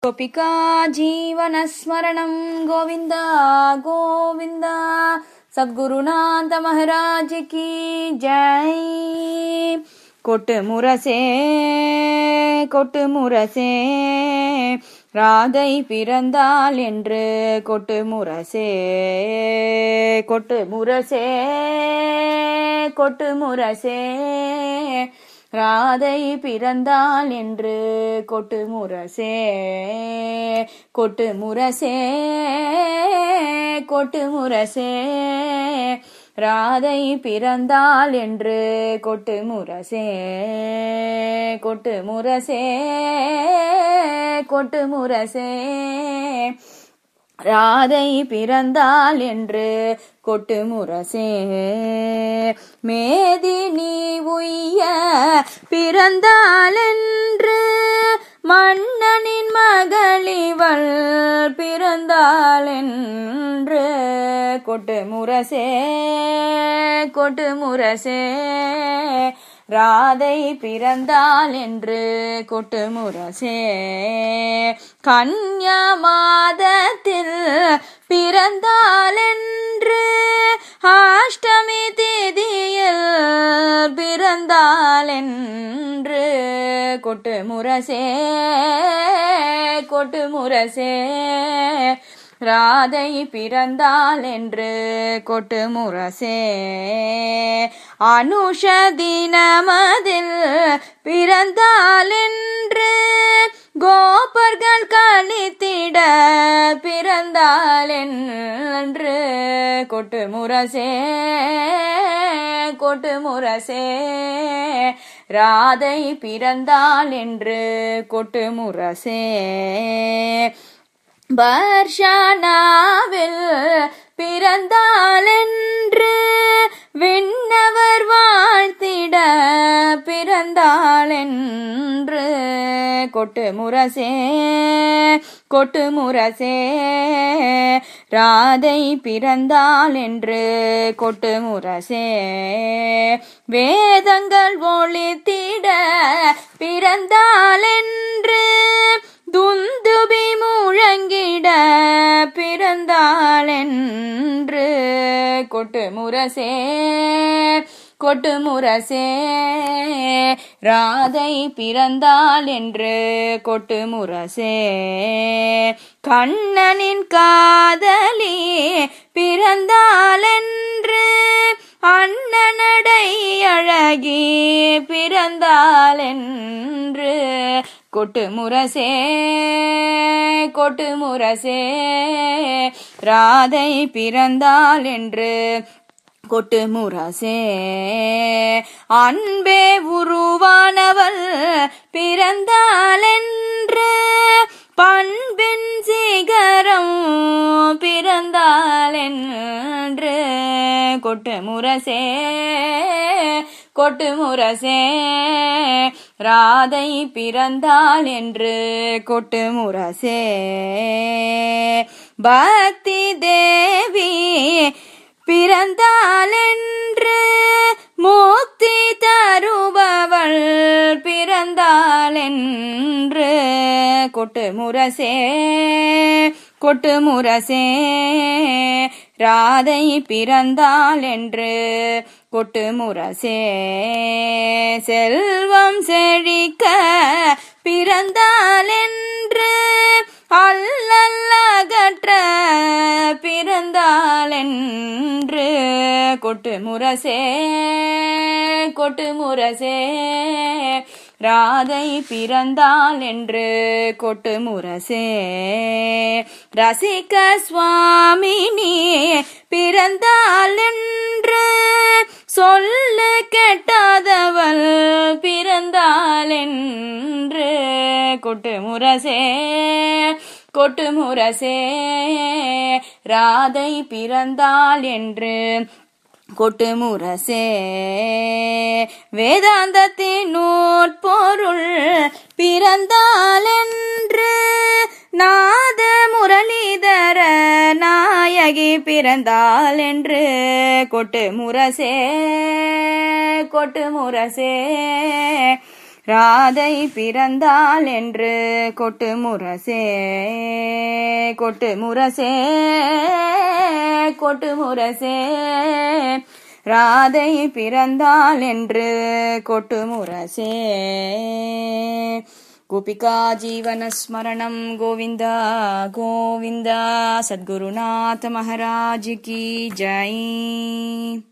गोपिका जीवनस्मरणं गोविन्द गोविन्द सद्गुरुनाथ महाराज की जय கொட்டு முரசே கொட்டு முரசே ராதை பிறந்தாள் என்று கொட்டு முரசே கொட்டு முரசே கொட்டு முரசே ராதை பிறந்தாள் என்று கொட்டு முரசே கொட்டு முரசே கொட்டு முரசே ராதை பிறந்தாள் என்று கொட்டு முரசே கொட்டு முரசே கொட்டு முரசே ராதை பிறந்தாள் என்று கொட்டு முரசே மேதினி உய்ய பிறந்தாள் என்று மன்னனின் மகளிவள் பிறந்தாள் என்று கொட்டு முரசே கொட்டு முரசே ராதை பிறந்தாள் என்று கொட்டு முரசே கன்யா மாதத்தில் பிறந்தாள் என்று அஷ்டமி தேதியில் பிறந்தாள் என்று கொட்டு முரசே கொட்டு முரசே ராதை பிறந்தாள் என்று கொட்டு முரசே அனுஷ தினமதில் பிறந்தாள் என்று கோபர்கள் கழித்திட பிறந்தாள் என்று கொட்டு முரசே கொட்டு முரசே ராதை பிறந்தாள் என்று கொட்டு முரசே பர்ஷானாவில் பிறந்தாள் என்று விண்ணவர் வாழ்த்திட பிறந்தாள் என்று கொட்டு முரசே கொட்டு முரசே ராதை பிறந்தாள் என்று கொட்டு முரசே வேதங்கள் ஒளித்திட பிறந்தாள் என்று துந்துபி முழங்கிட பிறந்தாள் என்று கொட்டு முரசே கொட்டு முரசே ராதை பிறந்தாள் என்று கொட்டு முரசே கண்ணனின் காதலி பிறந்தாள் என்று அண்ணனடை அழகி பிறந்தாள் என்று கொட்டு முரசே கொட்டு முரசே ராதை பிறந்தாள் என்று கொட்டு முரசே அன்பே உருவானவள் பிறந்தாள் என்று பண்பின் சிகரம் பிறந்தாள் என்று கொட்டு முரசே கொட்டு முரசே ராதை பிறந்தாள் என்று கொட்டு முரசே பக்தி தேவி பிறந்தாள் என்று முக்தி தருபவள் பிறந்தாள் என்று கொட்டு முரசே கொட்டு முரசே ராதை பிறந்தாள் என்று கொட்டு முரசே செல்வம் செழிக்க பிறந்தாள் என்று அல்லல்லகற்ற பிறந்தாள் என்று கொட்டு முரசே கொட்டு முரசே ராதை பிறந்தாள் என்று கொட்டு முரசே ரசிக சுவாமினி பிறந்தாள் என்று சொல்லு கெட்டாதவள் பிறந்தாள் என்று கொட்டு முரசே கொட்டு முரசே ராதை பிறந்தாள் என்று கொட்டு முரசே வேதாந்தத்தின் நூற்பொருள் பிறந்தாள் என்று நாத முரளிதர நாயகி பிறந்தாள் என்று கொட்டு முரசே கொட்டு முரசே ராதை பிறந்தாள் என்று கொட்டு முரசே கொட்டு முரசே கொட்டு முரசே ராதை பிறந்தாள் என்று கொட்டு முரசே गोपिका जीवनस्मरणं गोविन्द गोविन्द सद्गुरुनाथ महाराज की जय